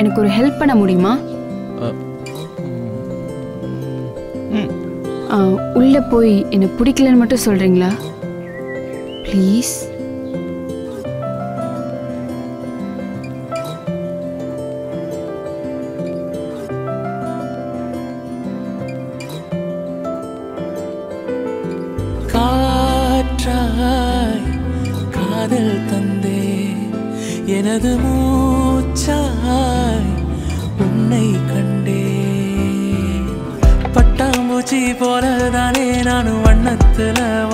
எனக்கு ஒரு ஹெல்ப் பண்ண முடியுமா ஆ, உள்ள போய் என்னை பிடிக்கலன்னு மட்டும் சொல்றீங்களா ப்ளீஸ் காற்றாய் காதல் தந்தே எனது மூச்சாய் உன்னை கண்டே பட்டாம்பூச்சி போலதானே நானும் வண்ணத்துல